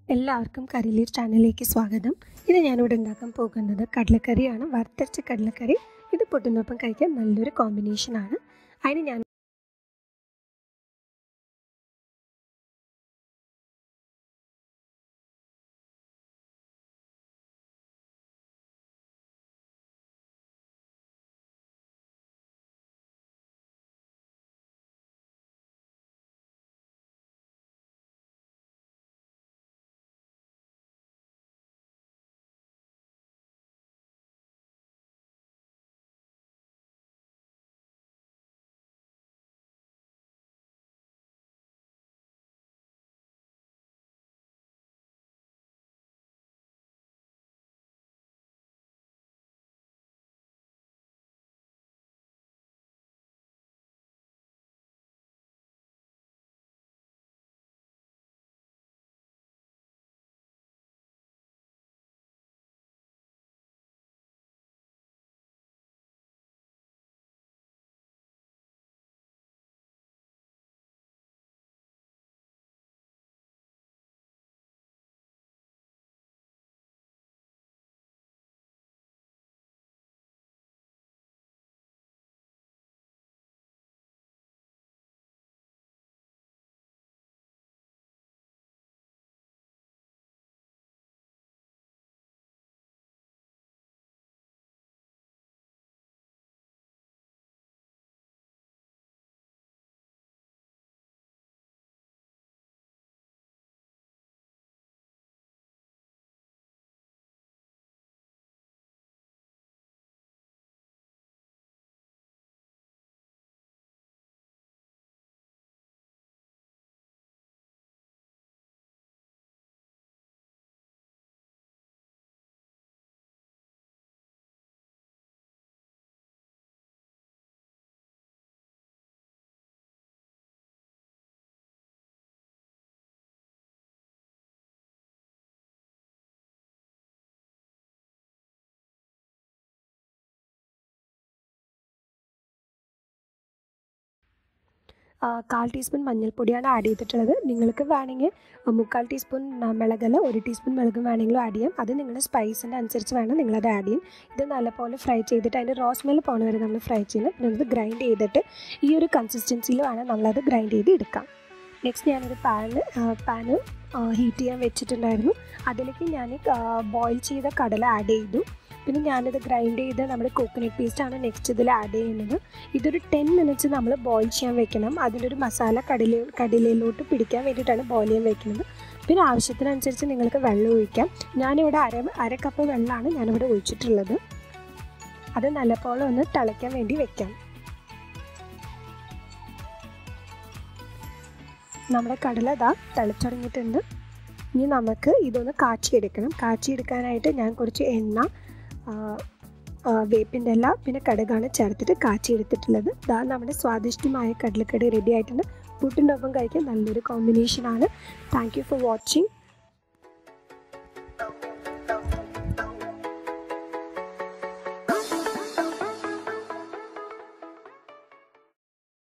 എല്ലാവർക്കും കറിലീർ ചാനലിലേക്ക് സ്വാഗതം ഇത് ഞാനിവിടെ ഉണ്ടാക്കാൻ പോകുന്നത് കടലക്കറിയാണ് വറുത്തരച്ച കടലക്കറി ഇത് പൊട്ടുന്നൊപ്പം കഴിക്കാൻ നല്ലൊരു കോമ്പിനേഷനാണ് അതിന് ഞാൻ കാൽ ടീസ്പൂൺ മഞ്ഞൾപ്പൊടിയാണ് ആഡ് ചെയ്തിട്ടുള്ളത് നിങ്ങൾക്ക് വേണമെങ്കിൽ മുക്കാൽ ടീസ്പൂൺ മിളകല്ല ഒരു ടീസ്പൂൺ മുളകും വേണമെങ്കിലും ആഡ് ചെയ്യാം അത് നിങ്ങളുടെ സ്പൈസിൻ്റെ അനുസരിച്ച് വേണം നിങ്ങളത് ആഡ് ചെയ്യും ഇത് നല്ലപോലെ ഫ്രൈ ചെയ്തിട്ട് അതിൻ്റെ റോസ് സ്മെൽ പോണ വരെ നമ്മൾ ഫ്രൈ ചെയ്യണം പിന്നെ അത് ഗ്രൈൻഡ് ചെയ്തിട്ട് ഈ ഒരു കൺസിസ്റ്റൻസിയിൽ വേണം നമ്മളത് ഗ്രൈൻഡ് ചെയ്ത് എടുക്കാം നെക്സ്റ്റ് ഞാനൊരു പാന് പാന് ഹീറ്റ് ചെയ്യാൻ വെച്ചിട്ടുണ്ടായിരുന്നു അതിലേക്ക് ഞാൻ ബോയിൽ ചെയ്ത കടല ആഡ് ചെയ്തു പിന്നെ ഞാനിത് ഗ്രൈൻഡ് ചെയ്ത് നമ്മുടെ കോക്കനട്ട് പേസ്റ്റാണ് നെക്സ്റ്റ് ഇതിൽ ആഡ് ചെയ്യുന്നത് ഇതൊരു ടെൻ മിനിറ്റ്സ് നമ്മൾ ബോയിൽ ചെയ്യാൻ വെക്കണം അതിലൊരു മസാല കടല കടലയിലോട്ട് പിടിക്കാൻ വേണ്ടിയിട്ടാണ് ബോയിൽ ചെയ്യാൻ വെക്കുന്നത് പിന്നെ ആവശ്യത്തിനനുസരിച്ച് നിങ്ങൾക്ക് വെള്ളം ഒഴിക്കാം ഞാനിവിടെ അര അര കപ്പ് വെള്ളമാണ് ഞാനിവിടെ ഒഴിച്ചിട്ടുള്ളത് അത് നല്ലപോലെ ഒന്ന് തിളയ്ക്കാൻ വേണ്ടി വെക്കാം നമ്മുടെ കടല ഇതാ തിളച്ചുടങ്ങിയിട്ടുണ്ട് ഇനി നമുക്ക് ഇതൊന്ന് കാച്ചിയെടുക്കണം കാച്ചിയെടുക്കാനായിട്ട് ഞാൻ കുറച്ച് എണ്ണ വേപ്പിൻ്റെ ഇല പിന്നെ കടുകാണ് ചേർത്തിട്ട് കാച്ചി എടുത്തിട്ടുള്ളത് ഇതാ നമ്മുടെ സ്വാദിഷ്ടമായ കടലക്കടി റെഡി ആയിട്ടുണ്ട് പുട്ടിൻ്റെ ഒപ്പം കഴിക്കാൻ നല്ലൊരു കോമ്പിനേഷനാണ് താങ്ക് യു ഫോർ വാച്ചിങ്